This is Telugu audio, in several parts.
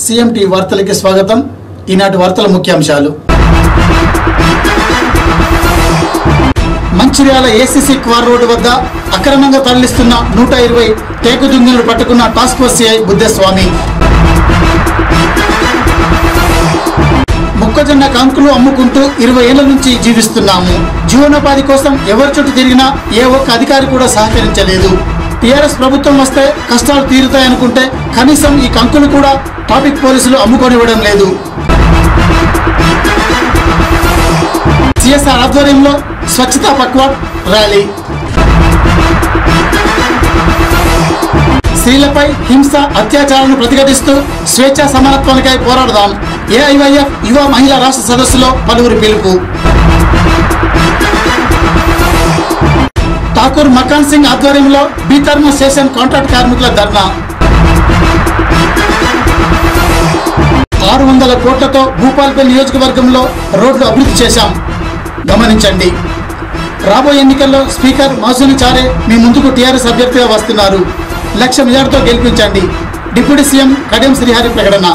సిఎంటి వార్తలకి స్వాగతం ఈనాటి వార్తల ముఖ్యాంశాలు మంచిర్యాల ఏసీసీ క్వార్ రోడ్డు వద్ద అక్రమంగా తరలిస్తున్న నూట ఇరవై టేకు దుంగలను పట్టుకున్న టాస్క్ ఫోర్స్ సిఐ బుద్ధస్వామి మొక్కజొన్న కంకులు అమ్ముకుంటూ ఇరవై ఏళ్ల నుంచి జీవిస్తున్నాము జీవనోపాధి కోసం ఎవరి చుట్టూ తిరిగినా ఏ ఒక్క అధికారి కూడా సహకరించలేదు టీఆర్ఎస్ ప్రభుత్వం వస్తే కష్టాలు తీరుతాయనుకుంటే కనీసం ఈ కంకులు కూడా ట్రాఫిక్ పోలీసులు అమ్ముకొనివ్వడం లేదు సిఎస్ఆర్ ఆధ్వర్యంలో స్వచ్ఛతా పక్వాడ్ ర్యాలీ స్త్రీలపై హింస అత్యాచారాలను ప్రతిఘటిస్తూ స్వేచ్ఛా సమానత్వానికై పోరాడదాం ఏఐవైఎఫ్ యువ మహిళా రాష్ట్ర సదస్సులో పలువురు పిలుపు ఠాకూర్ మకాన్ సింగ్ ఆధ్వర్యంలో బీతర్మ స్టేషన్ కాంట్రాక్ట్ కార్మికుల ధర్నా ఆరు వందల కోట్లతో భూపాల్పల్లి నియోజకవర్గంలో రోడ్లు అభివృద్ధి చేశాం గమనించండి రాబోయే ఎన్నికల్లో స్పీకర్ మాసూలి చారే మీ ముందుకు టీఆర్ఎస్ అభ్యర్థిగా వస్తున్నారు లక్ష మెజార్టీతో గెలిపించండి డిప్యూటీ సీఎం కడియం శ్రీహరి ప్రకటన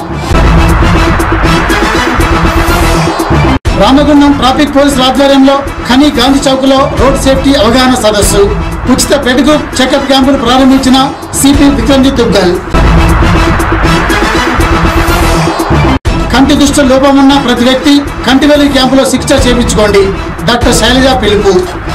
రామగుండం ట్రాఫిక్ పోలీసుల ఆధ్వర్యంలో ఖని గాంధీ చౌక్ లో రోడ్ సేఫ్టీ అవగాహన సదస్సు ఉచిత బ్లడ్ గ్రూప్ చెకప్ క్యాంపును ప్రారంభించిన సిపి విక్రమ్జిత్ దుగ్గల్ కంటి దృష్టి లోపమున్న ప్రతి వ్యక్తి కంటివెల్లి క్యాంపులో శిక్ష చేయించుకోండి డాక్టర్ శైలజ పిలుపు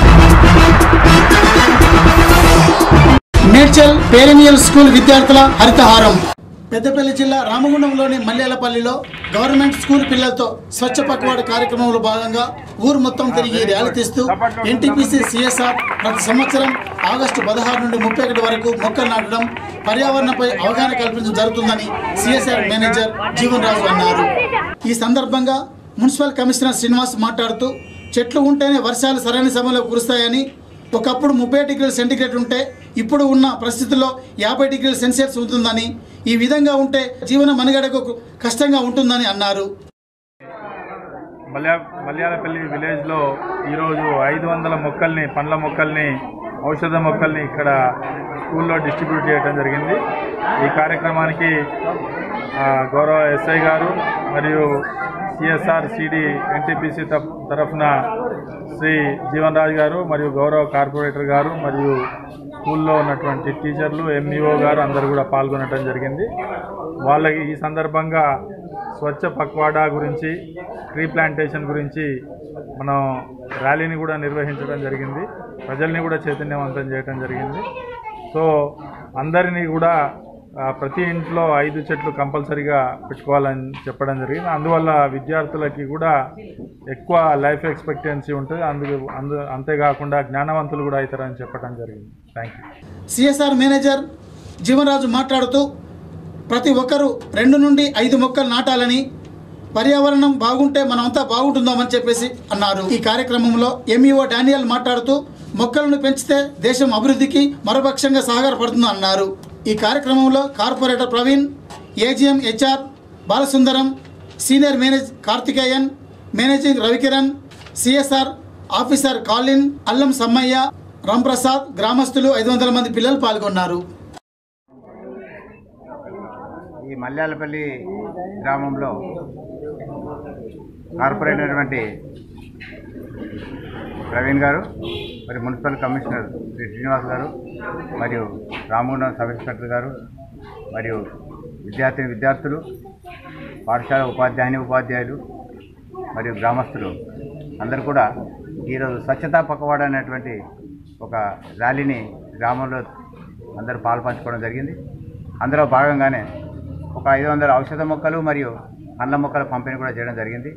మేడ్చల్ పేరెనియల్ స్కూల్ విద్యార్థుల హరితహారం పెద్దపల్లి జిల్లా రామగుండంలోని మల్యాలపల్లిలో గవర్నమెంట్ స్కూల్ పిల్లలతో స్వచ్ఛ పక్వాడ కార్యక్రమంలో భాగంగా ఊరు మొత్తం తిరిగి ర్యాలీ తీస్తూ ఎన్టీపీసీ సిఎస్ఆర్ ప్రతి సంవత్సరం ఆగస్టు పదహారు నుండి ముప్పై ఒకటి వరకు మొక్కలు నాటడం పర్యావరణంపై అవగాహన కల్పించడం జరుగుతుందని సిఎస్ఆర్ మేనేజర్ జీవన్ రాజు అన్నారు ఈ సందర్భంగా మున్సిపల్ కమిషనర్ శ్రీనివాస్ మాట్లాడుతూ చెట్లు ఉంటేనే వర్షాలు సరైన సమయంలో కురుస్తాయని ఒకప్పుడు ముప్పై డిగ్రీల సెంటిగ్రేడ్ ఉంటే ఇప్పుడు ఉన్న పరిస్థితుల్లో యాభై డిగ్రీల సెల్సియస్ ఉంటుందని ఈ విధంగా ఉంటే జీవన మనుగడకు కష్టంగా ఉంటుందని అన్నారు మల్యా మల్యాలపల్లి విలేజ్లో ఈరోజు ఐదు వందల మొక్కల్ని పండ్ల మొక్కల్ని ఔషధ మొక్కల్ని ఇక్కడ స్కూల్లో డిస్ట్రిబ్యూట్ చేయడం జరిగింది ఈ కార్యక్రమానికి ఆ, గౌరవ ఎస్ఐ గారు మరియు సిఎస్ఆర్ సిడి ఎన్టీపీసీ తరఫున శ్రీ జీవన్ రాజ్ గారు మరియు గౌరవ కార్పొరేటర్ గారు మరియు స్కూల్లో ఉన్నటువంటి టీచర్లు ఎంఈఓ గారు అందరూ కూడా పాల్గొనడం జరిగింది వాళ్ళకి ఈ సందర్భంగా స్వచ్ఛ పక్వాడా గురించి ట్రీ ప్లాంటేషన్ గురించి మనం ర్యాలీని కూడా నిర్వహించడం జరిగింది ప్రజల్ని కూడా చైతన్యవంతం చేయడం జరిగింది సో అందరినీ కూడా ఆ, ప్రతి ఇంట్లో ఐదు చెట్లు కంపల్సరీగా పెట్టుకోవాలని చెప్పడం జరిగింది అందువల్ల విద్యార్థులకి కూడా ఎక్కువ లైఫ్ ఎక్స్పెక్టెన్సీ ఉంటుంది అందు అందు అంతేకాకుండా జ్ఞానవంతులు కూడా అవుతారని చెప్పడం జరిగింది thank you CSR manager Jeevanaraju మాట్లాడుతూ ప్రతి ఒక్కరూ రెండు నుండి ఐదు మొక్కలు నాటాలని పర్యావరణం బాగుంటే మనమంతా బాగుంటుందామని చెప్పేసి అన్నారు ఈ కార్యక్రమంలో ఎంఈఓ డానియల్ మాట్లాడుతూ మొక్కలను పెంచితే దేశం అభివృద్ధికి మరోపక్షంగా సహకారపడుతుందని అన్నారు ఈ కార్యక్రమంలో corporator Praveen AGM HR Balasundaram senior manage Karthikeyan managing Ravikiran CSR officer Kalin Allam Sammaiah Ramprasad గ్రామస్తులు ఐదు వందల మంది పిల్లలు పాల్గొన్నారు ఈ మల్యాలపల్లి గ్రామంలో కార్పొరేట్ అయినటువంటి ప్రవీణ్ గారు మరి మున్సిపల్ కమిషనర్ శ్రీ శ్రీనివాస్ గారు మరియు రామగుండం సబ్ ఇన్స్పెక్టర్ గారు మరియు విద్యార్థిని విద్యార్థులు పాఠశాల ఉపాధ్యాయుని ఉపాధ్యాయులు మరియు గ్రామస్తులు అందరూ కూడా ఈరోజు స్వచ్ఛతా పక్కవాడ అనేటువంటి ఒక ర్యాలీని గ్రామంలో అందరూ పాల్పంచుకోవడం జరిగింది అందులో భాగంగానే ఒక ఐదు వందల ఔషధ మొక్కలు మరియు పండ్ల మొక్కల పంపిణీ కూడా చేయడం జరిగింది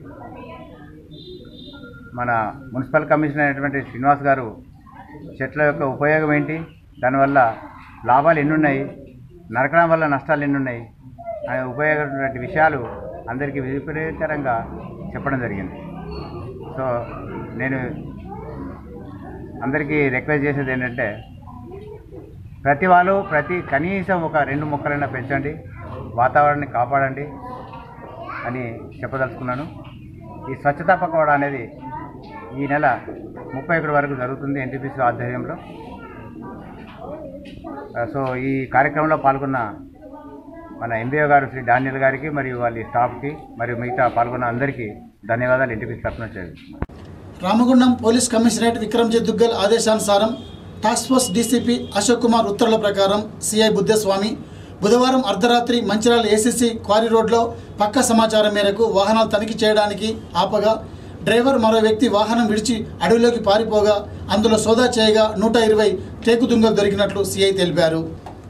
మన మున్సిపల్ కమిషనర్ అయినటువంటి శ్రీనివాస్ గారు చెట్ల యొక్క ఉపయోగం ఏంటి దానివల్ల లాభాలు ఎన్ని ఉన్నాయి నరకడం వల్ల నష్టాలు ఎన్ని ఉన్నాయి అనే ఉపయోగమైనటువంటి విషయాలు అందరికీ విపరీతరంగా చెప్పడం జరిగింది సో నేను అందరికీ రిక్వెస్ట్ చేసేది ఏంటంటే ప్రతి వాళ్ళు ప్రతి కనీసం ఒక రెండు మొక్కలైనా పెంచండి వాతావరణాన్ని కాపాడండి అని చెప్పదలుచుకున్నాను ఈ స్వచ్ఛతా పకవాడ అనేది ఈ నెల ముప్పై ఒకటి వరకు జరుగుతుంది ఎన్టీపీసీ ఆధ్వర్యంలో ఆ, సో ఈ కార్యక్రమంలో పాల్గొన్న మన ఎంబీఓ గారు శ్రీ డానియల్ గారికి మరియు వాళ్ళ స్టాఫ్కి మరియు మిగతా పాల్గొన్న అందరికీ ధన్యవాదాలు ఇంటికి తరఫున చేస్తున్నాను రామగుండం పోలీస్ కమిషనరేట్ విక్రమ్జీ దుగ్గల్ ఆదేశానుసారం task force DCP Ashok Kumar ఉత్తర్వుల ప్రకారం సిఐ బుద్ధస్వామి బుధవారం అర్ధరాత్రి మంచిర్యాల ఏసీసీ క్వారీ రోడ్లో పక్క సమాచారం మేరకు వాహనాలు తనిఖీ చేయడానికి ఆపగా డ్రైవర్ మరో వ్యక్తి వాహనం విడిచి అడవిలోకి పారిపోగా అందులో సోదా చేయగా నూట ఇరవై టేకు దుంగలు దొరికినట్లు సిఐ తెలిపారు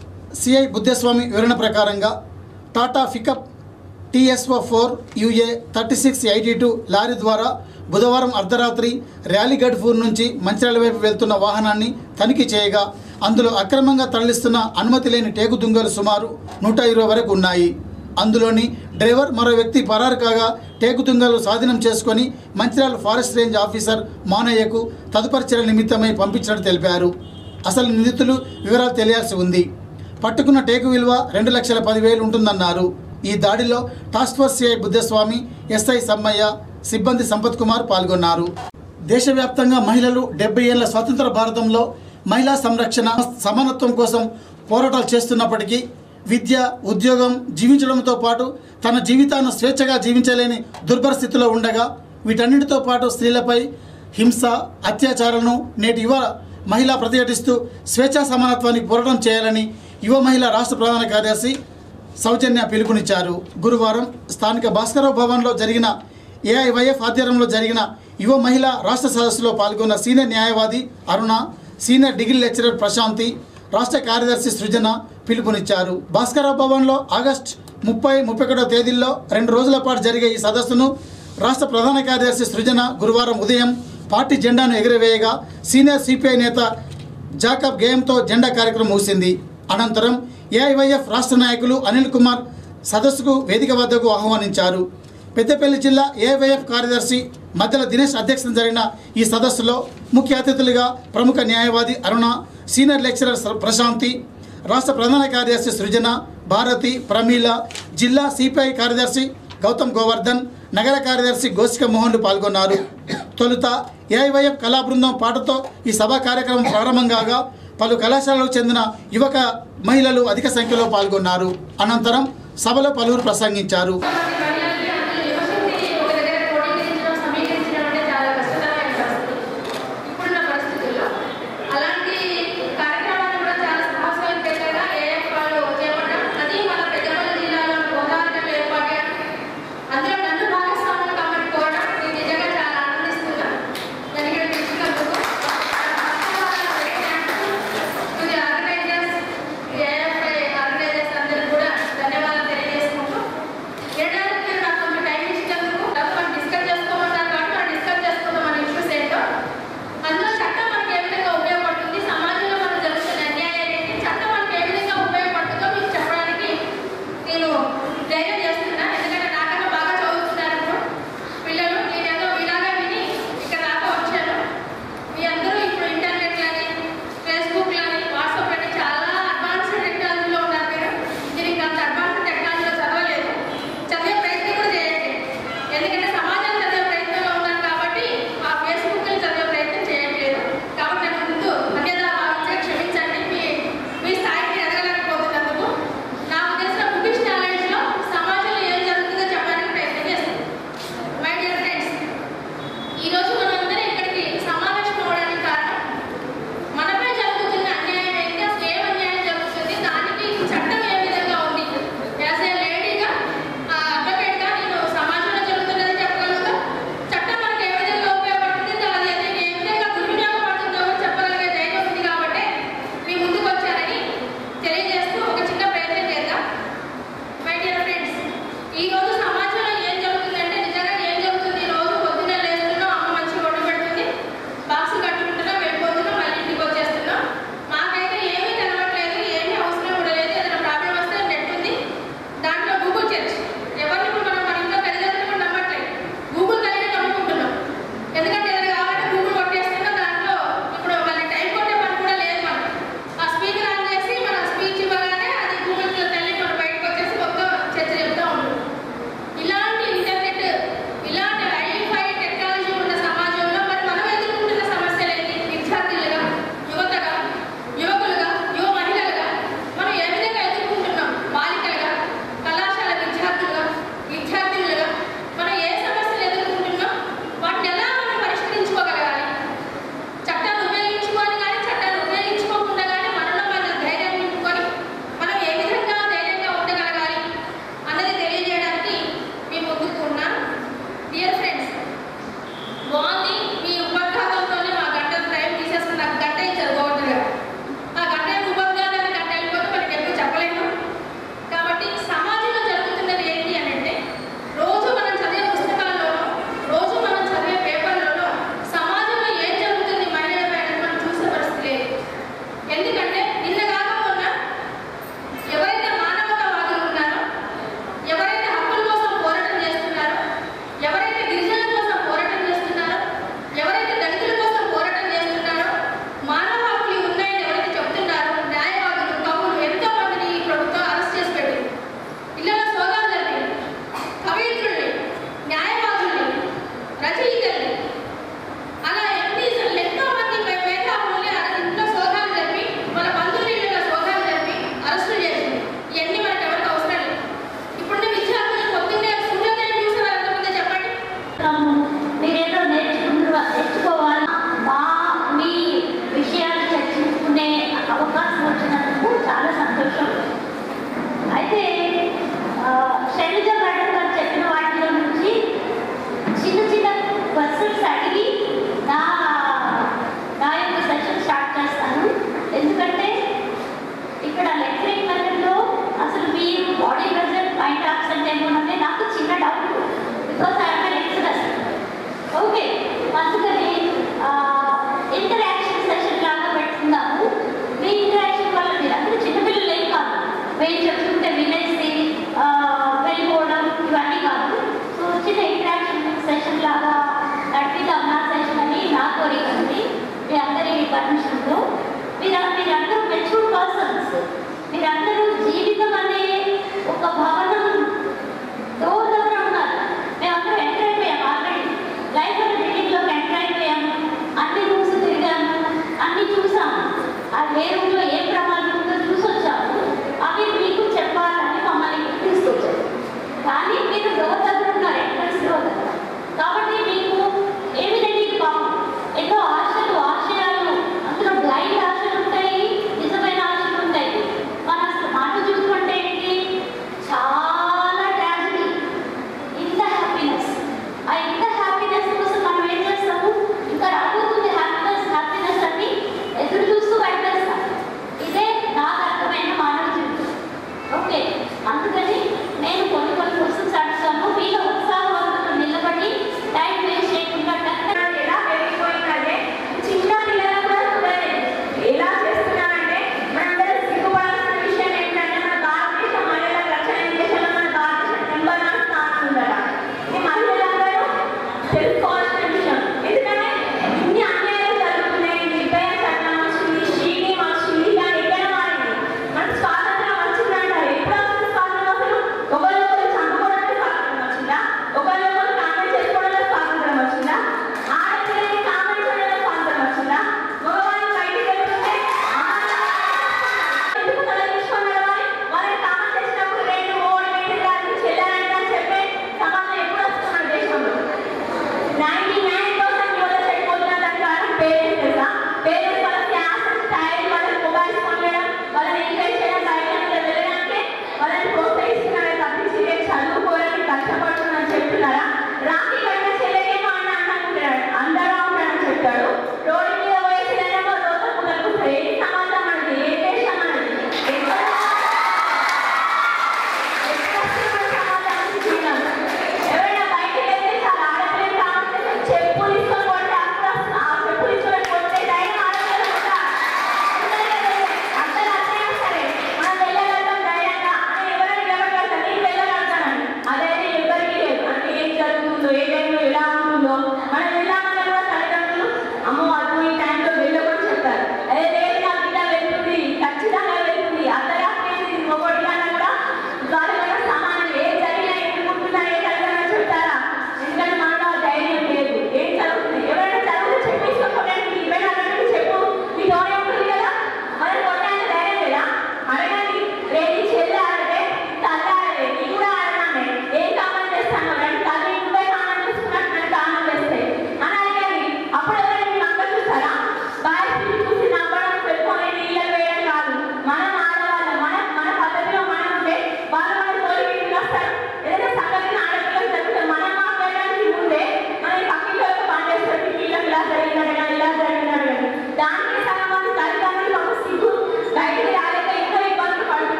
సిఐ బుద్ధస్వామి వివరణ ప్రకారంగా Tata pickup TSO four UA thirty six eighty two lorry ద్వారా బుధవారం అర్ధరాత్రి ర్యాలీగఢ్పూర్ నుంచి మంచిర్యాల వైపు వెళ్తున్న వాహనాన్ని తనిఖీ చేయగా అందులో అక్రమంగా తరలిస్తున్న అనుమతి లేని టేకు దుంగలు సుమారు నూట ఇరవై వరకు ఉన్నాయి అందులోని డ్రైవర్ మరో వ్యక్తి పరారు కాగా టేకు దుంగలు స్వాధీనం చేసుకొని మంచిర్యాల ఫారెస్ట్ రేంజ్ ఆఫీసర్ మానయ్యకు తదుపరి చర్యల నిమిత్తమై పంపించినట్టు తెలిపారు అసలు నిందితులు వివరాలు తెలియాల్సి ఉంది పట్టుకున్న టేకు విలువ రెండు లక్షల పదివేలు ఉంటుందన్నారు ఈ దాడిలో task force CI Buddhaswamy SI Sammaiah సిబ్బంది సంపత్ కుమార్ పాల్గొన్నారు దేశవ్యాప్తంగా మహిళలు డెబ్బై ఏళ్ల స్వతంత్ర భారతంలో మహిళా సంరక్షణ సమానత్వం కోసం పోరాటాలు చేస్తున్నప్పటికీ విద్య ఉద్యోగం జీవించడంతో పాటు తన జీవితాన్ని స్వేచ్ఛగా జీవించలేని దుర్భర స్థితిలో ఉండగా వీటన్నిటితో పాటు స్త్రీలపై హింస అత్యాచారాలను నేటి యువ మహిళ ప్రతిఘటిస్తూ స్వేచ్ఛా సమానత్వానికి పోరాటం చేయాలని యువ మహిళ రాష్ట్ర ప్రధాన కార్యదర్శి సౌజన్య పిలుపునిచ్చారు గురువారం స్థానిక భాస్కరరావు భవన్లో జరిగిన ఏఐవైఎఫ్ ఆధ్వర్యంలో జరిగిన యువ మహిళ రాష్ట్ర సదస్సులో పాల్గొన్న సీనియర్ న్యాయవాది Aruna senior degree lecturer Prashanthi రాష్ట్ర కార్యదర్శి సృజన పిలుపునిచ్చారు భాస్కరరావు భవన్లో ఆగస్టు ముప్పై ముప్పై ఒకటో తేదీల్లో రెండు రోజుల పాటు జరిగే ఈ సదస్సును రాష్ట్ర ప్రధాన కార్యదర్శి సృజన గురువారం ఉదయం పార్టీ జెండాను ఎగురవేయగా సీనియర్ సిపిఐ నేత జాకబ్ గేయంతో జెండా కార్యక్రమం ముగిసింది అనంతరం ఏఐవైఎఫ్ రాష్ట్ర నాయకులు అనిల్ కుమార్ సదస్సుకు వేదిక వద్దకు ఆహ్వానించారు పెద్దపల్లి జిల్లా ఏఐవైఎఫ్ కార్యదర్శి మద్దెల దినేష్ అధ్యక్షతన జరిగిన ఈ సదస్సులో ముఖ్య అతిథులుగా ప్రముఖ న్యాయవాది అరుణ సీనియర్ లెక్చరర్ స- ప్రశాంతి రాష్ట్ర ప్రధాన కార్యదర్శి సృజన భారతి ప్రమీల జిల్లా సిపిఐ కార్యదర్శి గౌతమ్ గోవర్ధన్ నగర కార్యదర్శి గోసిక మోహన్లు పాల్గొన్నారు తొలుత ఏఐవైఎఫ్ కళా బృందం పాటతో ఈ సభా కార్యక్రమం ప్రారంభం కాగా పలు కళాశాలలకు చెందిన యువక మహిళలు అధిక సంఖ్యలో పాల్గొన్నారు అనంతరం సభలో పలువురు ప్రసంగించారు ఇప్పుడున్న పరిస్థితుల్లో అలాంటి కార్యక్రమాన్ని కూడా చాలా సాహసోపేతంగా ఏఎఫ్ వాళ్ళు చేపట్టడం అది మన పెద్దపల్లి జిల్లాలో గోదావరిలో ఏర్పాటు చేయడం అందులో నన్ను భాగస్వాములు కాబట్టుకోవడం నేను నిజంగా చాలా ఆనందిస్తున్నాను నేను ఇక్కడ పిలిచినందుకు to the organisers AFI organisers అందరూ కూడా ధన్యవాదాలు తెలియజేసుకుంటూ రెండవ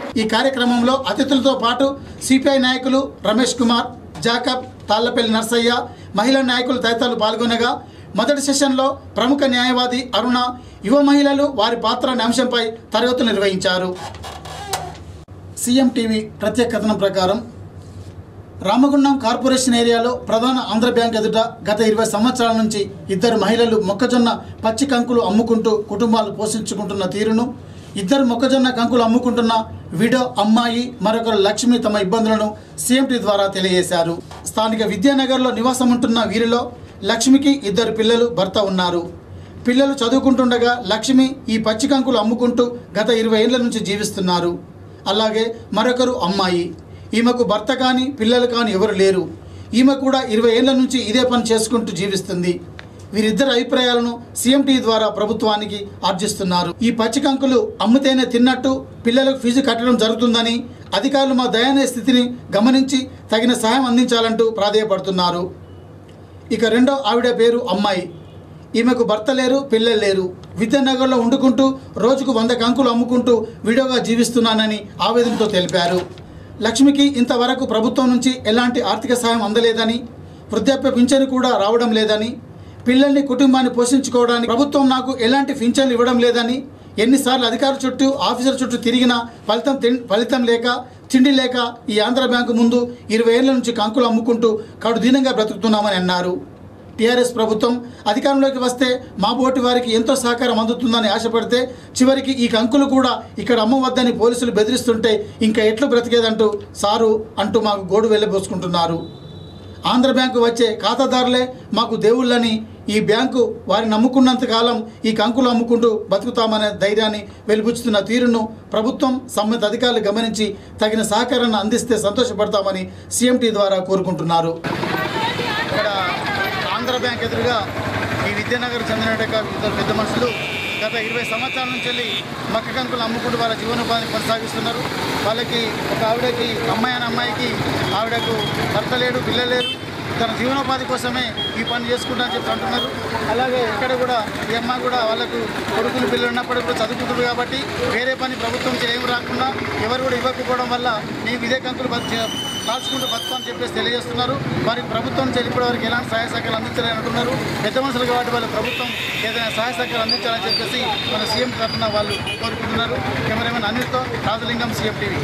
ఈ కార్యక్రమంలో అతిథులతో పాటు సిపిఐ నాయకులు రమేష్ కుమార్ జాకబ్ తాళ్లపల్లి నర్సయ్య మహిళా నాయకులు తదితరులు పాల్గొనగా మొదటి సెషన్లో ప్రముఖ న్యాయవాది అరుణ యువ మహిళలు వారి పాత్ర అనే అంశంపై తరగతులు నిర్వహించారు సీఎం టీవీ ప్రత్యేక కథనం ప్రకారం రామగుండం కార్పొరేషన్ ఏరియాలో ప్రధాన ఆంధ్ర బ్యాంక్ ఎదుట గత ఇరవై సంవత్సరాల నుంచి ఇద్దరు మహిళలు మొక్కజొన్న పచ్చి కంకులు అమ్ముకుంటూ కుటుంబాలు పోషించుకుంటున్న తీరును ఇద్దరు మొక్కజొన్న కంకులు అమ్ముకుంటున్న విడో అమ్మాయి మరొకరు లక్ష్మి తమ ఇబ్బందులను సీఎంటీ ద్వారా తెలియజేశారు స్థానిక విద్యానగర్లో నివాసం ఉంటున్న వీరిలో లక్ష్మికి ఇద్దరు పిల్లలు భర్త ఉన్నారు పిల్లలు చదువుకుంటుండగా లక్ష్మి ఈ పచ్చి కంకులు అమ్ముకుంటూ గత ఇరవై ఏళ్ల నుంచి జీవిస్తున్నారు అలాగే మరొకరు అమ్మాయి ఈమెకు భర్త కానీ పిల్లలు కానీ ఎవరు లేరు ఈమె కూడా ఇరవై ఏళ్ల నుంచి ఇదే పని చేసుకుంటూ జీవిస్తుంది వీరిద్దరి అభిప్రాయాలను సీఎంటీ ద్వారా ప్రభుత్వానికి ఆర్జిస్తున్నారు ఈ పచ్చికంకులు అమ్మితేనే తిన్నట్టు పిల్లలకు ఫీజు కట్టడం జరుగుతుందని అధికారులు మా దయానీయ స్థితిని గమనించి తగిన సహాయం అందించాలంటూ ప్రాధేయపడుతున్నారు ఇక రెండో ఆవిడ పేరు అమ్మాయి ఈమెకు భర్త లేరు పిల్లలు లేరు విద్యానగర్లో వండుకుంటూ రోజుకు వంద కంకులు అమ్ముకుంటూ విడోగా జీవిస్తున్నానని ఆవేదనతో తెలిపారు లక్ష్మికి ఇంతవరకు ప్రభుత్వం నుంచి ఎలాంటి ఆర్థిక సాయం అందలేదని వృద్ధాప్య పింఛను కూడా రావడం లేదని పిల్లల్ని కుటుంబాన్ని పోషించుకోవడానికి ప్రభుత్వం నాకు ఎలాంటి పింఛన్లు ఇవ్వడం లేదని ఎన్నిసార్లు అధికారుల చుట్టూ ఆఫీసర్ చుట్టూ తిరిగినా ఫలితం తిన్- ఫలితం లేక తిండి లేక ఈ ఆంధ్ర బ్యాంకు ముందు ఇరవై ఏళ్ల నుంచి కంకులు అమ్ముకుంటూ కడు దీనంగా బ్రతుకుతున్నామని అన్నారు టీఆర్ఎస్ ప్రభుత్వం అధికారంలోకి వస్తే మా బోటి వారికి ఎంతో సహకారం అందుతుందని ఆశపడితే చివరికి ఈ కంకులు కూడా ఇక్కడ అమ్మవద్దని పోలీసులు బెదిరిస్తుంటే ఇంకా ఎట్లు బ్రతికేదంటూ సారు అంటూ మాకు గోడు వెళ్ళబోసుకుంటున్నారు ఆంధ్ర బ్యాంకు వచ్చే ఖాతాదారులే మాకు దేవుళ్ళని ఈ బ్యాంకు వారిని నమ్ముకున్నంత కాలం ఈ కంకులు అమ్ముకుంటూ బతుకుతామనే ధైర్యాన్ని వెలిపుచ్చుతున్న తీరును ప్రభుత్వం సంబంధిత అధికారులు గమనించి తగిన సహకారాన్ని అందిస్తే సంతోషపడతామని సీఎంటీ ద్వారా కోరుకుంటున్నారు ఇక్కడ ఆంధ్ర బ్యాంక్ ఎదురుగా ఈ విద్యానగర్ చెందిన ఇద్దరు పెద్ద మనుషులు గత ఇరవై సంవత్సరాల నుంచి వెళ్ళి మక్క కంకులు అమ్ముకుంటూ వాళ్ళ జీవనోపాధిని కొనసాగిస్తున్నారు వాళ్ళకి ఒక ఆవిడకి అమ్మాయి అనే అమ్మాయికి ఆవిడకు భర్త లేడు పిల్లలు లేరు తన జీవనోపాధి కోసమే ఈ పని చేసుకుంటా అని చెప్పి అంటున్నారు అలాగే ఇక్కడ కూడా ఈ అమ్మాయి కూడా వాళ్ళకు కొడుకులు పిల్లలు ఉన్నప్పుడు కూడా చదువుకుంటారు కాబట్టి వేరే పని ప్రభుత్వం నుంచి ఏమి రాకుండా ఎవరు కూడా ఇవ్వకపోవడం వల్ల నీకు ఇదే కంకులు బతు కాల్చుకుంటూ బతుకు అని చెప్పేసి తెలియజేస్తున్నారు వారికి ప్రభుత్వం నుంచి ఇప్పటి వరకు ఎలాంటి సహాయ సహకారాలు అందించాలని అంటున్నారు పెద్ద మనుషులు కాబట్టి వాళ్ళ ప్రభుత్వం ఏదైనా సహాయ సహకారాలు అందించాలని చెప్పేసి మన సీఎం తరఫున వాళ్ళు కోరుకుంటున్నారు కెమెరామెన్ అనిల్తో రాజలింగం సీఎం టీవీ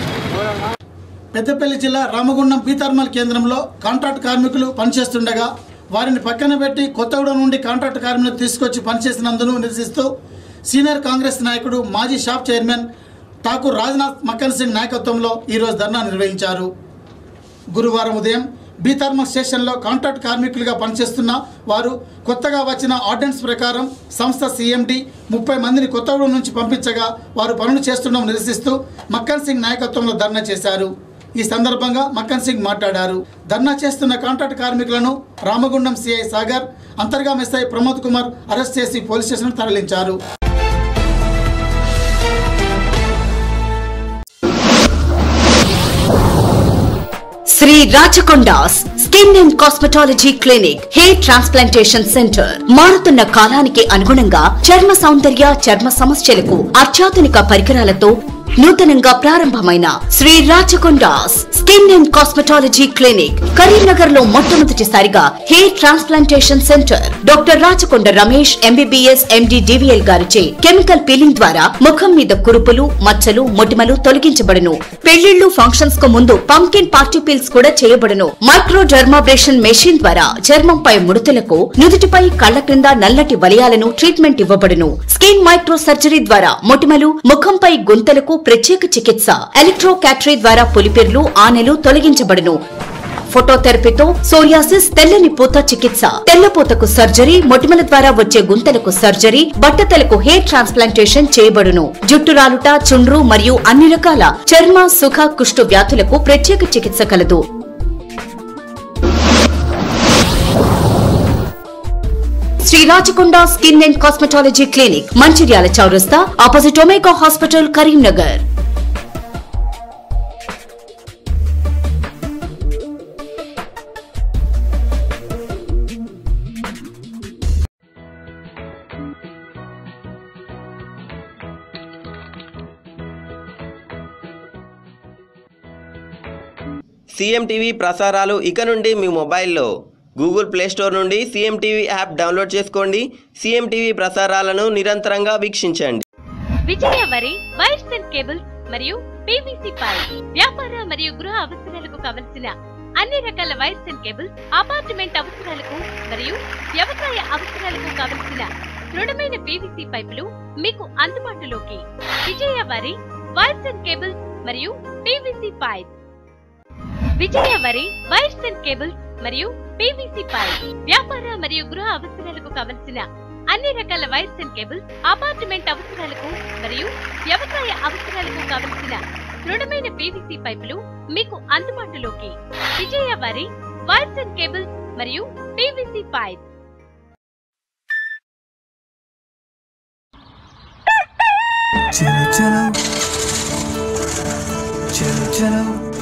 పెద్దపల్లి జిల్లా రామగుండం పీథర్మల్ కేంద్రంలో కాంట్రాక్ట్ కార్మికులు పనిచేస్తుండగా వారిని పక్కన పెట్టి కొత్తగూడెం నుండి కాంట్రాక్ట్ కార్మికులు తీసుకొచ్చి పనిచేసినందును నిరసిస్తూ సీనియర్ కాంగ్రెస్ నాయకుడు మాజీ షాప్ చైర్మన్ ఠాకూర్ రాజ్నాథ్ మక్కన్ సింగ్ నాయకత్వంలో ఈరోజు ధర్నా నిర్వహించారు గురువారం ఉదయం బీథర్మల్ స్టేషన్లో కాంట్రాక్ట్ కార్మికులుగా పనిచేస్తున్న వారు కొత్తగా వచ్చిన ఆర్డినెన్స్ ప్రకారం సంస్థ సీఎండి ముప్పై మందిని కొత్తగూడెం నుంచి పంపించగా వారు పనులు చేస్తుండడం నిరసిస్తూ మక్కన్ సింగ్ నాయకత్వంలో ధర్నా చేశారు ఈ సందర్భంగా మక్కన్ సింగ్ మాట్లాడారు ధర్నా చేస్తున్న కాంట్రాక్ట్ కార్మికులను Ramagundam CI Sagar Antergaon SI Pramod Kumar arrest చేసి పోలీస్ స్టేషన్ తరలించారు Shri Rachakondas skin and cosmetology clinic hair transplantation centre మారుతున్న కాలానికి అనుగుణంగా చర్మ సౌందర్య చర్మ సమస్యలకు అత్యాధునిక పరికరాలతో నూతనంగా ప్రారంభమైన Shri Rachakondas skin and cosmetology clinic Karimnagar లో మొట్టమొదటిసారిగా hair transplantation centre doctor Rachakonda Ramesh MBBS MD DVL గారిచే కెమికల్ పీలింగ్ ద్వారా ముఖం మీద కురుపులు మచ్చలు మొటిమలు తొలగించబడును పెళ్లిళ్లు ఫంక్షన్స్ కు ముందు పంకిన్ పార్టీ పీల్స్ కూడా చేయబడును మైక్రో డర్మాబ్రేషన్ మెషిన్ ద్వారా చర్మంపై ముడతలకు నుదుటిపై కళ్ల క్రింద నల్లటి వలయాలను ట్రీట్మెంట్ ఇవ్వబడును స్కిన్ మైక్రో సర్జరీ ద్వారా మొటిమలు ముఖంపై గుంతలకు ప్రత్యేక చికిత్స ఎలక్ట్రో క్యాటరీ ద్వారా పులిపిర్లు ఆనెలు తొలగించబడును ఫోటోథెరపీతో సోరియాసిస్ తెల్లని పూత చికిత్స తెల్లపూతకు సర్జరీ మొటిమల ద్వారా వచ్చే గుంతలకు సర్జరీ బట్టతలకు హెయిర్ ట్రాన్స్ప్లాంటేషన్ చేయబడును జుట్టు రాలుట చుండ్రు మరియు అన్ని రకాల చర్మ సుఖ కుష్టు వ్యాధులకు ప్రత్యేక చికిత్స కలదు Shri Rachakonda skin and cosmetology clinic Mancherial చౌరస్తా opposite Omega hospital Karimnagar CM TV ప్రసారాలు ఇక నుండి మీ మొబైల్లో గూగుల్ ప్లే స్టోర్ నుండి సీఎం టీవీ యాప్ డౌన్లోడ్ చేసుకోండి సీఎం టీవీ ప్రసారాలను నిరంతరంగా వీక్షించండి Vijaya Vari wires and cables మరియు పీవీసీ పైప్ వ్యాపార మరియు గృహ అవసరాలకు కావలసిన అన్ని రకాల వైర్స్ అండ్ కేబుల్స్ అపార్ట్మెంట్ అవసరాలకు మరియు వ్యవసాయ అవసరాలకు కావలసిన దృఢమైన పీవీసీ పైపులు మీకు అందుబాటులోకి Vijaya Vari wires and cables మరియు PVC pipe Vijaya Vari wires and cables మరియు పీవీసీ పైప్ వ్యాపార మరియు గృహ అవసరాలకు కావలసిన అన్ని రకాల వైర్స్ అండ్ కేబుల్స్ అపార్ట్మెంట్ అవసరాలకు మరియు వ్యవసాయ అవసరాలకు కావలసిన దృఢమైన పీవీసీ పైపులు మీకు అందుబాటులోకి Vijaya Vari wires and cables మరియు పీవీసీ పైప్ చలో చలో చలో చలో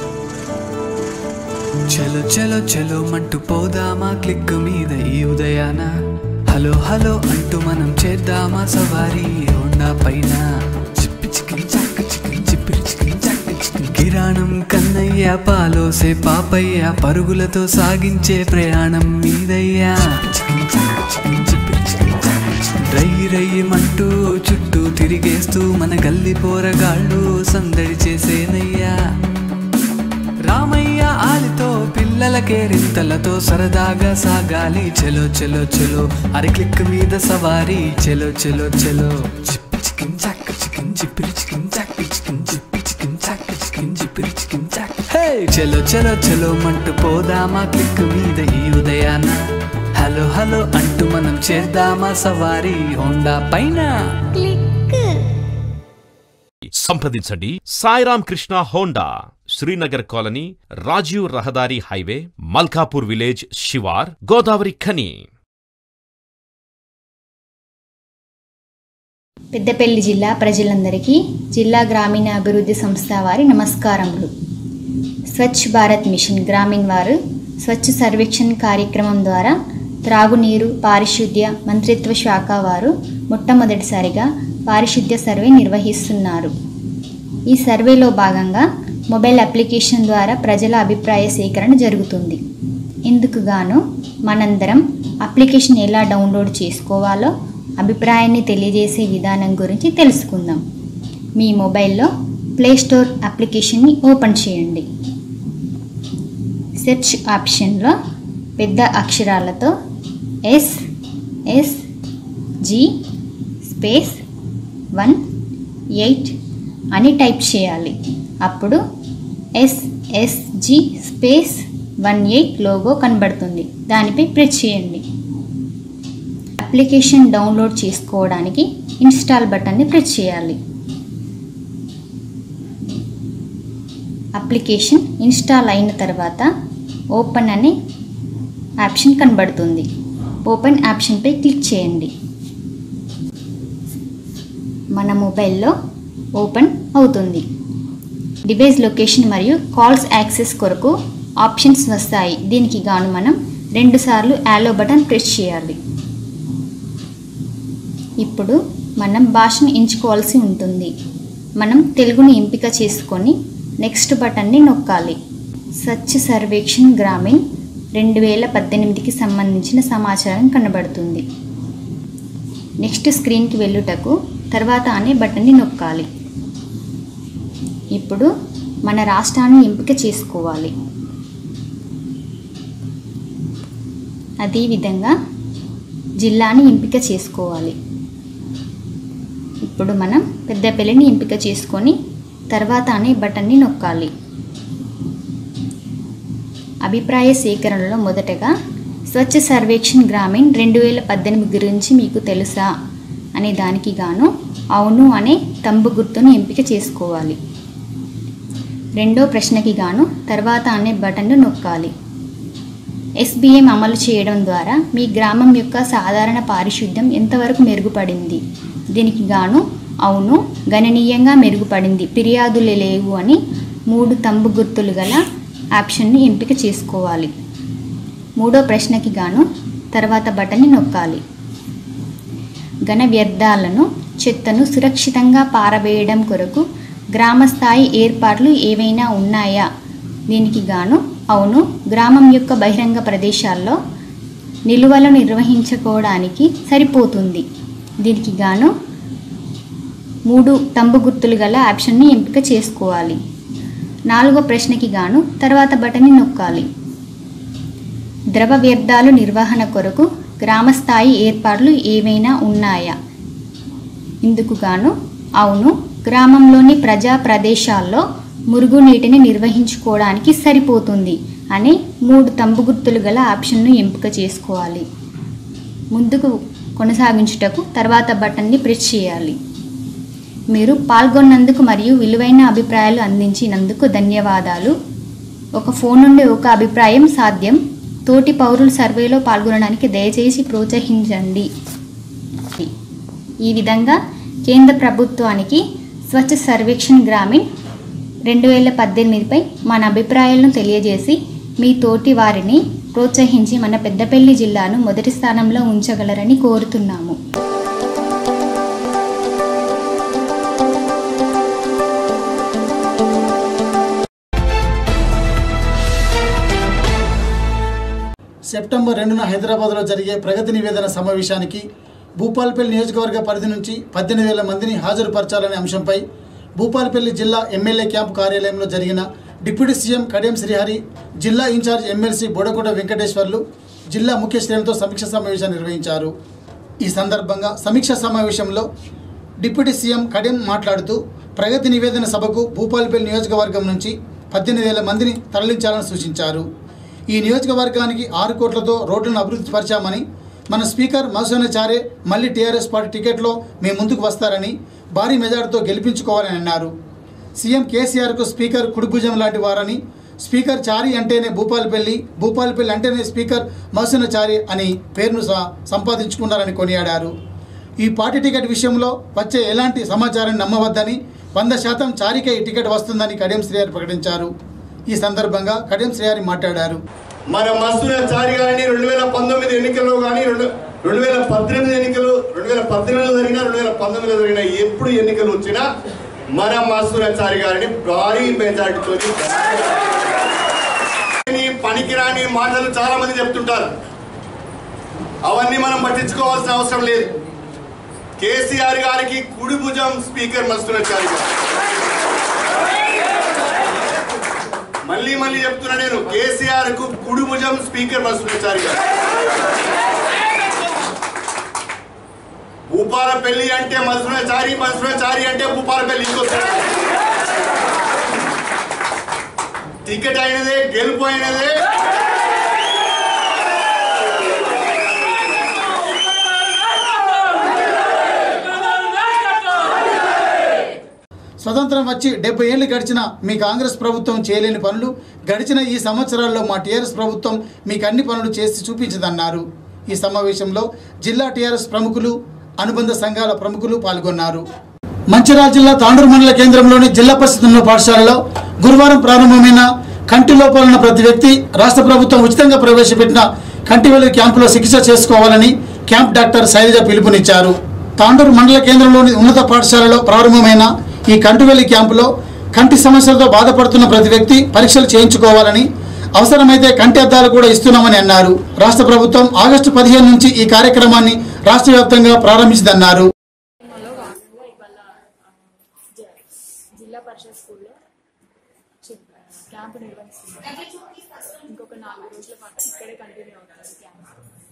చలో చలో చలో మంటూ పోదామా క్లిక్ మీద ఈ ఉదయాన హలో హలో అంటూ మనం చేద్దామా సవారీ హోండా పైన చిప్పి చికిన్ చాక్ చికిన్ చిప్పిరి చికిన్ చాక్ చికిన్ కిరాణం కన్నయ్య పాలోసే పాపయ్య పరుగులతో సాగించే ప్రయాణం మీదయ్యా చికిన్ చాక్ చికిన్ చిప్పిరి చికిన్ చాక్ చికిన్ రై రయ్యమంటూ చుట్టూ తిరిగేస్తూ మన గల్లి పోరగాళ్ళు సందడి చేసేనయ్యా రామయ్య ఆలితో పిల్లలకే రింతలతో సరదాగా సాగాలి చెలో చెలో చెలో అరి క్లిక్ మీద సవారీ చెలో చెలో చెలో చిప్పి చికిన్ చాక్ చికిన్ చిప్పిరి చికిన్ చాక్ చికిన్ చిప్పి చికిన్ చాక్ చికిన్ చిప్పిరి చికిన్ చాక్ హే చెలో చెలో చెలో మంటూ పోదామా క్లిక్ మీద ఈ ఉదయాన హలో హలో అంటూ మనం చేద్దామా సవారీ హోండా పైన సంప్రదించండి సాయిరామ్ కృష్ణ హోండా శ్రీనగర్ కాలనీ రాజీవ్ రహదారి highway Malkapur village Shivar Godavarikhani Peddapalli జిల్లా ప్రజలందరికీ జిల్లా గ్రామీణ అభివృద్ధి సంస్థ వారి నమస్కారములు స్వచ్ఛ భారత్ మిషన్ గ్రామీణ్ వారు స్వచ్ఛ సర్వేక్షణ్ కార్యక్రమం ద్వారా త్రాగునీరు పారిశుద్ధ్య మంత్రిత్వ శాఖ వారు మొట్టమొదటిసారిగా పారిశుద్ధ్య సర్వే నిర్వహిస్తున్నారు ఈ సర్వేలో భాగంగా మొబైల్ అప్లికేషన్ ద్వారా ప్రజల అభిప్రాయ సేకరణ జరుగుతుంది ఇందుకు గాను మనందరం అప్లికేషన్ ఎలా డౌన్లోడ్ చేసుకోవాలో అభిప్రాయాన్ని తెలియజేసే విధానం గురించి తెలుసుకుందాం మీ మొబైల్లో ప్లే స్టోర్ అప్లికేషన్ని ఓపెన్ చేయండి సెర్చ్ ఆప్షన్లో పెద్ద అక్షరాలతో S S G space one eight అని టైప్ చేయాలి అప్పుడు SSG space one eight logo కనబడుతుంది దానిపై ప్రెస్ చేయండి అప్లికేషన్ డౌన్లోడ్ చేసుకోవడానికి ఇన్స్టాల్ బటన్ని ప్రెస్ చేయాలి అప్లికేషన్ ఇన్స్టాల్ అయిన తర్వాత ఓపెన్ అనే ఆప్షన్ కనబడుతుంది ఓపెన్ ఆప్షన్పై క్లిక్ చేయండి మన మొబైల్లో ఓపెన్ అవుతుంది డివైస్ లొకేషన్ మరియు కాల్స్ యాక్సెస్ కొరకు ఆప్షన్స్ వస్తాయి దీనికి గాను మనం రెండుసార్లు యాలో బటన్ ప్రెస్ చేయాలి ఇప్పుడు మనం భాషను ఎంచుకోవాల్సి ఉంటుంది మనం తెలుగుని ఎంపిక చేసుకొని నెక్స్ట్ బటన్ని నొక్కాలి స్వచ్ఛ సర్వేక్షణ్ గ్రామీణ్ రెండు వేల పద్దెనిమిదికి సంబంధించిన సమాచారం కనబడుతుంది నెక్స్ట్ స్క్రీన్కి వెళ్ళుటకు తర్వాత అనే బటన్ని నొక్కాలి ఇప్పుడు మన రాష్ట్రాన్ని ఎంపిక చేసుకోవాలి అదేవిధంగా జిల్లాని ఎంపిక చేసుకోవాలి ఇప్పుడు మనం పెద్దపల్లిని ఎంపిక చేసుకొని తర్వాత అనే బటన్ని నొక్కాలి అభిప్రాయ సేకరణలో మొదటగా స్వచ్ఛ సర్వేక్షణ్ గ్రామీణ్ రెండు వేల పద్దెనిమిది గురించి మీకు తెలుసా అనే దానికి గాను అవును అనే తంబు గుర్తును ఎంపిక చేసుకోవాలి రెండో ప్రశ్నకి గాను తర్వాత అనే బటన్ను నొక్కాలి ఎస్బిఎం అమలు చేయడం ద్వారా మీ గ్రామం యొక్క సాధారణ పారిశుద్ధ్యం ఎంతవరకు మెరుగుపడింది దీనికి గాను అవును గణనీయంగా మెరుగుపడింది ఫిర్యాదులు లేవు అని మూడు తంబు గుర్తులు గల ఆప్షన్ని ఎంపిక చేసుకోవాలి మూడో ప్రశ్నకి గాను తర్వాత బటన్ని నొక్కాలి ఘన వ్యర్థాలను చెత్తను సురక్షితంగా పారవేయడం కొరకు గ్రామ స్థాయి ఏర్పాట్లు ఏవైనా ఉన్నాయా దీనికి గాను అవును గ్రామం యొక్క బహిరంగ ప్రదేశాల్లో నిలువలు నిర్వహించుకోవడానికి సరిపోతుంది దీనికి గాను మూడు తంబు గుర్తులు గల ఆప్షన్ని ఎంపిక చేసుకోవాలి నాలుగో ప్రశ్నకి గాను తర్వాత బటన్ని నొక్కాలి ద్రవ వ్యర్థాలు నిర్వహణ కొరకు గ్రామస్థాయి ఏర్పాట్లు ఏవైనా ఉన్నాయా ఇందుకు గాను అవును గ్రామంలోని ప్రజా ప్రదేశాల్లో మురుగునీటిని నిర్వహించుకోవడానికి సరిపోతుంది అని మూడు తంబు గుర్తులు గల ఆప్షన్ను ఎంపిక చేసుకోవాలి ముందుకు కొనసాగించుటకు తర్వాత బటన్ని ప్రెస్ చేయాలి మీరు పాల్గొన్నందుకు మరియు విలువైన అభిప్రాయాలు అందించినందుకు ధన్యవాదాలు ఒక ఫోన్ నుండి ఒక అభిప్రాయం సాధ్యం తోటి పౌరులు సర్వేలో పాల్గొనడానికి దయచేసి ప్రోత్సహించండి ఈ విధంగా కేంద్ర ప్రభుత్వానికి స్వచ్ఛ సర్వేక్షణ్ గ్రామీణ్ రెండు వేల పద్దెనిమిదిపై మన అభిప్రాయాలను తెలియజేసి మీ తోటి వారిని ప్రోత్సహించి మన పెద్దపల్లి జిల్లాను మొదటి స్థానంలో ఉంచగలరని కోరుతున్నాము సెప్టెంబర్ రెండున హైదరాబాద్లో జరిగే ప్రగతి నివేదన సమావేశానికి భూపాలపల్లి నియోజకవర్గ పరిధి నుంచి పద్దెనిమిది వేల మందిని హాజరుపరచాలనే అంశంపై భూపాలపల్లి జిల్లా ఎమ్మెల్యే క్యాంపు కార్యాలయంలో జరిగిన డిప్యూటీ సీఎం కడియం శ్రీహరి జిల్లా ఇన్ఛార్జ్ ఎమ్మెల్సీ బోడకోట వెంకటేశ్వర్లు జిల్లా ముఖ్య శ్రేణులతో సమీక్ష సమావేశాన్ని నిర్వహించారు ఈ సందర్భంగా సమీక్ష సమావేశంలో డిప్యూటీ సీఎం కడియం మాట్లాడుతూ ప్రగతి నివేదన సభకు భూపాలపల్లి నియోజకవర్గం నుంచి పద్దెనిమిది వేల మందిని తరలించాలని సూచించారు ఈ నియోజకవర్గానికి ఆరు కోట్లతో రోడ్లను అభివృద్ధి పరిచామని మన స్పీకర్ మధుసూనాచారే మళ్ళీ టీఆర్ఎస్ పార్టీ టికెట్లో మీ ముందుకు వస్తారని భారీ మెజార్టీతో గెలిపించుకోవాలని అన్నారు సీఎం కేసీఆర్కు స్పీకర్ కుడిభుజం లాంటి వారని స్పీకర్ చారి అంటేనే భూపాలపల్లి భూపాలపల్లి అంటేనే స్పీకర్ మధుసూనాచారి అని పేరును స- సంపాదించుకున్నారని కొనియాడారు ఈ పార్టీ టికెట్ విషయంలో వచ్చే ఎలాంటి సమాచారాన్ని నమ్మవద్దని వంద శాతం చారికే ఈ టికెట్ వస్తుందని కడియం శ్రీహరి ప్రకటించారు ఈ సందర్భంగా కడియం శ్రీహరి మాట్లాడారు మన మసూర చారి గారిని రెండు వేల పంతొమ్మిది ఎన్నికల్లో కానీ రెండు రెండు వేల పద్దెనిమిది ఎన్నికలు రెండు వేల పద్దెనిమిదిలో జరిగిన రెండు వేల పంతొమ్మిదిలో జరిగిన ఎప్పుడు ఎన్నికలు వచ్చినా మన మసూర చారి గారిని భారీ మెజార్టీతో పనికిరాని మాటలు చాలా మంది చెప్తుంటారు అవన్నీ మనం పట్టించుకోవాల్సిన అవసరం లేదు కేసీఆర్ గారికి కుడి భుజం స్పీకర్ మసూర చారి గారు మళ్ళీ మళ్ళీ చెప్తున్నా నేను కేసీఆర్ కు కుడి భుజం స్పీకర్ మసూరాచారి గారు భూపాలపల్లి అంటే మసూరాచారి మసూరాచారి అంటే భూపాలపల్లి ఇంకో టికెట్ అయినదే గెలుపు అయినదే స్వతంత్రం వచ్చి డెబ్బై ఏళ్ళు గడిచిన మీ కాంగ్రెస్ ప్రభుత్వం చేయలేని పనులు గడిచిన ఈ సంవత్సరాల్లో మా టీఆర్ఎస్ ప్రభుత్వం మీకు అన్ని పనులు చేసి చూపించదన్నారు ఈ సమావేశంలో జిల్లా టీఆర్ఎస్ ప్రముఖులు అనుబంధ సంఘాల ప్రముఖులు పాల్గొన్నారు మంచిర్యాల జిల్లా తాండూరు మండల కేంద్రంలోని జిల్లా పరిషత్ ఉన్నత పాఠశాలలో గురువారం ప్రారంభమైన కంటి లోపాలున్న ప్రతి వ్యక్తి రాష్ట్ర ప్రభుత్వం ఉచితంగా ప్రవేశపెట్టిన కంటి వెలుగు క్యాంపులో చికిత్స చేసుకోవాలని క్యాంప్ డాక్టర్ శైలజ పిలుపునిచ్చారు తాండూరు మండల కేంద్రంలోని ఉన్నత పాఠశాలలో ప్రారంభమైన ఈ కంటివెల్లి క్యాంపులో కంటి సమస్యలతో బాధపడుతున్న ప్రతి వ్యక్తి పరీక్షలు చేయించుకోవాలని అవసరమైతే కంటి అద్దాలు కూడా ఇస్తున్నామని అన్నారు రాష్ట్ర ప్రభుత్వం ఆగస్టు పదిహేను నుంచి ఈ కార్యక్రమాన్ని రాష్ట్ర వ్యాప్తంగా ప్రారంభించిందన్నారు జిల్లా పరిషత్ స్కూల్లో చి- క్యాంపు నిర్వహిస్తున్నాం ఇంకొక నాలుగు రోజుల పాటు ఇక్కడే కంటిన్యూ అవుతుంది క్యాంప్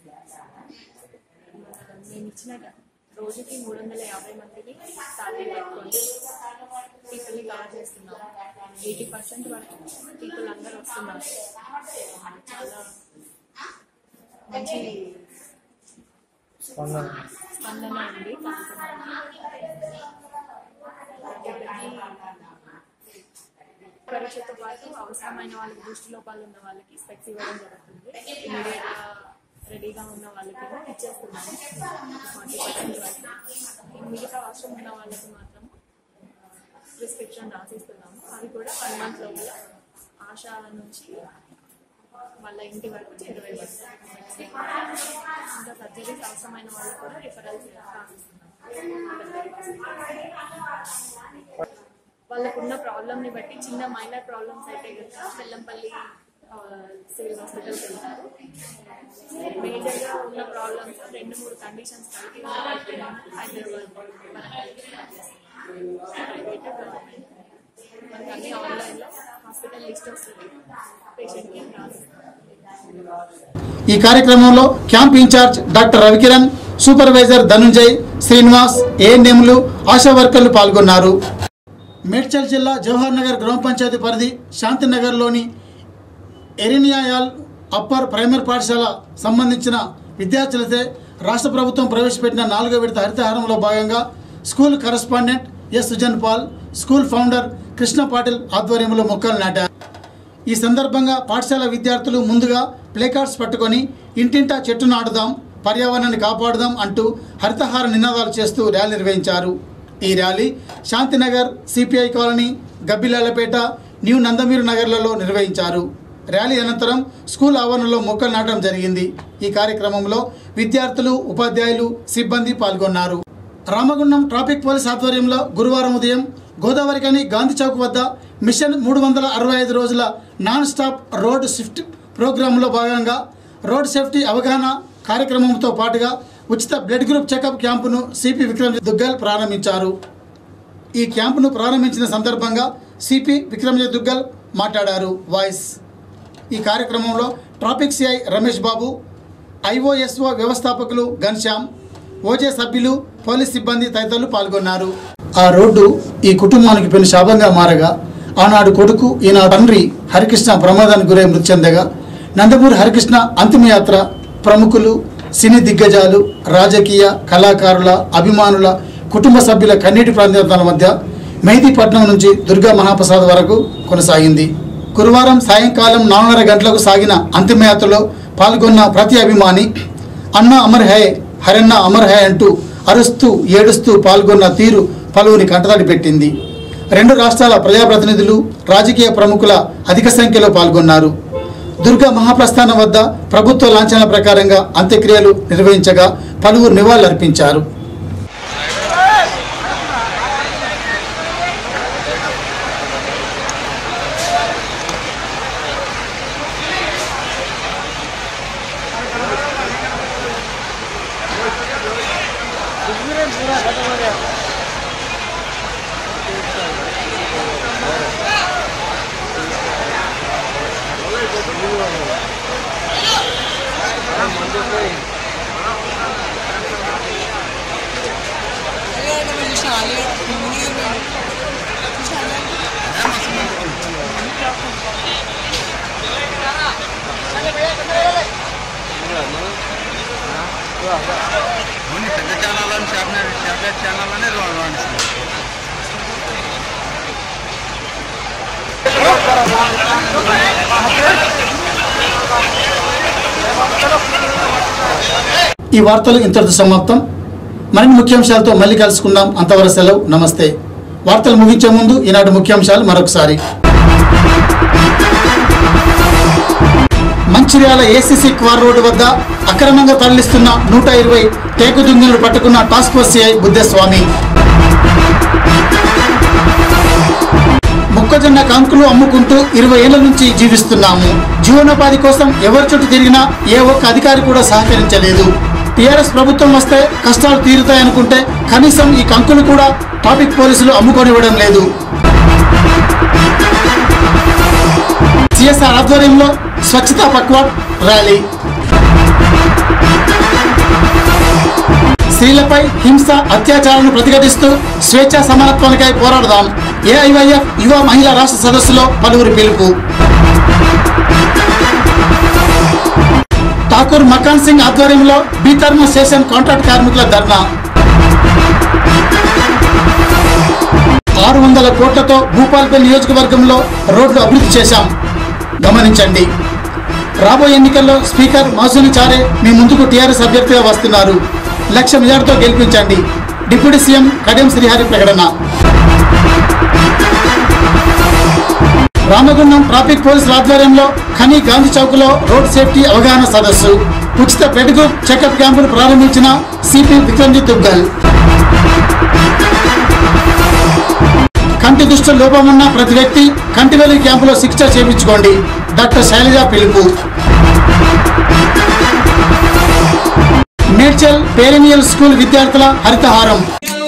మేము ఇచ్చిన రోజుకి మూడు వందల యాభై మందిని టార్గెట్ పెట్టుకొని పీపుల్ని కవర్ చేస్తున్నాం ఎయిటీ పర్సెంట్ వరకు పీపుల్ అందరూ వస్తున్నారు చాలా మంచి స్పందన ఉంది పరీక్షతో పాటు అవసరమైన వాళ్ళకి దృష్టి లోపాలు ఉన్న వాళ్ళకి స్పెక్స్ ఇవ్వడం జరుగుతుంది ఇమీడియట్ గా రెడీగా ఉన్న వాళ్ళకి ఇచ్చేస్తున్నాము ఫార్టీ పర్సెంట్ వరకు మిగతా అవసరం ఉన్న వాళ్ళకి మాత్రం ప్రిస్క్రిప్షన్ రాసిస్తున్నాము అవి కూడా వన్ మంత్ లోపల ఆశ నుంచి వాళ్ళ ఇంటి వరకు చేరువేయబడతాయి ఇంకా సర్జరీస్ అవసరమైన వాళ్ళకి కూడా రిఫరల్స్ రాసిస్తున్నాము వాళ్ళకు ఉన్న ప్రాబ్లమ్ని బట్టి చిన్న మైనర్ ప్రాబ్లమ్స్ అయితే కనుక బెల్లంపల్లి ఆ, సివిల్ హాస్పిటల్కి వెళ్తారు మేజర్గా ఉన్న ప్రాబ్లమ్స్ రెండు మూడు కండిషన్స్ కలిపి ఉన్నట్టు హైదరాబాద్ ప్రైవేట్ గవర్నమెంట్ మనకి అన్ని ఆన్లైన్లో హాస్పిటల్ లిస్ట్ వస్తుంది పేషెంట్కి రాదు ఈ కార్యక్రమంలో camp in-charge doctor Ravikiran supervisor Dhanunjay Srinivas ఏఎన్ఎంలు ఆశా వర్కర్లు పాల్గొన్నారు మేడ్చల్ జిల్లా జవహర్ నగర్ గ్రామ పంచాయతీ పరిధి శాంతినగర్లోని ఎరినియాయాల్ అప్పర్ ప్రైమరీ పాఠశాల సంబంధించిన విద్యార్థులతో రాష్ట్ర ప్రభుత్వం ప్రవేశపెట్టిన నాలుగో విడత హరితహారంలో భాగంగా school correspondent S Sujan Paul school founder Krishna Patil ఆధ్వర్యంలో మొక్కలు నాటారు ఈ సందర్భంగా పాఠశాల విద్యార్థులు ముందుగా ప్లేకార్డ్స్ పట్టుకొని ఇంటింటా చెట్టు నాటుదాం పర్యావరణాన్ని కాపాడుదాం అంటూ హరితహార నినాదాలు చేస్తూ ర్యాలీ నిర్వహించారు ఈ rally Shantinagar CPI colony Gabbilalapet new Nandamiru నగర్లలో నిర్వహించారు ర్యాలీ అనంతరం స్కూల్ ఆవరణలో మొక్కలు నాటడం జరిగింది ఈ కార్యక్రమంలో విద్యార్థులు ఉపాధ్యాయులు సిబ్బంది పాల్గొన్నారు రామగుండం ట్రాఫిక్ పోలీస్ ఆధ్వర్యంలో గురువారం ఉదయం గోదావరికని గాంధీ చౌక్ వద్ద మిషన్ మూడు వందల అరవై ఐదు రోజుల నాన్ స్టాప్ రోడ్ షిఫ్ట్ ప్రోగ్రాంలో భాగంగా రోడ్ సేఫ్టీ అవగాహన కార్యక్రమంతో పాటుగా ఉచిత బ్లడ్ గ్రూప్ చెకప్ క్యాంపును సిపి విక్రమ్ దుగ్గల్ ప్రారంభించారు ఈ క్యాంపును ప్రారంభించిన సందర్భంగా సిపి విక్రమ్జయ్ దుగ్గల్ మాట్లాడారు వాయిస్ ఈ కార్యక్రమంలో traffic CI Ramesh Babu IOSO వ్యవస్థాపకులు ఘన్శ్యామ్ ఓజే సభ్యులు పోలీస్ సిబ్బంది తదితరులు పాల్గొన్నారు ఆ రోడ్డు ఈ కుటుంబానికి పెను శాపంగా మారగా ఆనాడు కొడుకు ఈనాడు తండ్రి హరికృష్ణ ప్రమాదానికి గురై మృతి చెందగా నందమూరి హరికృష్ణ అంతిమయాత్ర ప్రముఖులు సినీ దిగ్గజాలు రాజకీయ కళాకారుల అభిమానుల కుటుంబ సభ్యుల కన్నీటి ప్రాంతాల మధ్య మెహదీపట్నం నుంచి దుర్గా మహాప్రసాద్ వరకు కొనసాగింది గురువారం సాయంకాలం నాలుగున్నర గంటలకు సాగిన అంతిమయాత్రలో పాల్గొన్న ప్రతి అభిమాని అన్న అమర్ హై హరన్న అమర్ హై అంటూ అరుస్తూ ఏడుస్తూ పాల్గొన్న తీరు పలువురి కంటతడి పెట్టింది రెండు రాష్ట్రాల ప్రజాప్రతినిధులు రాజకీయ ప్రముఖుల అధిక సంఖ్యలో పాల్గొన్నారు దుర్గా మహాప్రస్థానం వద్ద ప్రభుత్వ లాంఛనాల ప్రకారంగా అంత్యక్రియలు నిర్వహించగా పలువురు నివాళులర్పించారు పెద్ద ఛానల్ టాబ్లెట్ ఛానల్ అనేది ఈ వార్తలు ఇంతటితో సమాప్తం మరిన్ని ముఖ్యాంశాలతో మళ్ళీ కలుసుకుందాం అంతవరకు సెలవు నమస్తే వార్తలు ముగించే ముందు ఈనాటి ముఖ్యాంశాలు మరొకసారి మంచిర్యాల ఏసీసీ క్వార్ రోడ్డు వద్ద అక్రమంగా తరలిస్తున్న నూట ఇరవై టేకు దుంగలను పట్టుకున్న టాస్క్ ఫోర్స్ సిఐ బుద్ధస్వామి మొక్కజొన్న కంకులు అమ్ముకుంటూ ఇరవై ఏళ్ల నుంచి జీవిస్తున్నాము జీవనోపాధి కోసం ఎవరి చుట్టూ తిరిగినా ఏ ఒక్క అధికారి కూడా సహకరించలేదు టీఆర్ఎస్ ప్రభుత్వం వస్తే కష్టాలు తీరుతాయనుకుంటే కనీసం ఈ కంకులు కూడా ట్రాఫిక్ పోలీసులు అమ్ముకొనివ్వడం లేదు సిఎస్ఆర్ ఆధ్వర్యంలో స్వచ్ఛతా పక్వాడ్ ర్యాలీ స్త్రీలపై హింస అత్యాచారాలను ప్రతిఘటిస్తూ స్వేచ్ఛా సమానత్వానికై పోరాడదాం ఏఐవైఎఫ్ యువ మహిళా రాష్ట్ర సదస్సులో పలువురు పిలుపు ఠాకూర్ మకాన్ సింగ్ ఆధ్వర్యంలో బీతర్మ స్టేషన్ కాంట్రాక్ట్ కార్మికుల ధర్నా ఆరు వందల కోట్లతో భూపాల్పల్లి నియోజకవర్గంలో రోడ్లు అభివృద్ధి చేశాం గమనించండి రాబోయే ఎన్నికల్లో స్పీకర్ మాసూని చారే మీ ముందుకు టీఆర్ఎస్ అభ్యర్థిగా వస్తున్నారు లక్ష మెజార్టీతో గెలిపించండి డిప్యూటీ సీఎం కడియం శ్రీహరి ప్రకటన రామగుండం ట్రాఫిక్ పోలీసుల ఆధ్వర్యంలో ఖని గాంధీ చౌక్లో రోడ్ సేఫ్టీ అవగాహన సదస్సు ఉచిత బ్లడ్ గ్రూప్ చెకప్ క్యాంపును ప్రారంభించిన సిపి విక్రమ్జిత్ దుగ్గల్ కంటి దృష్టి లోపమున్న ప్రతి వ్యక్తి కంటివెల్లి క్యాంపులో శిక్ష చేయించుకోండి డాక్టర్ శైలజ పిలుపు మేడ్చల్ పేరెనియల్ స్కూల్ విద్యార్థుల హరితహారం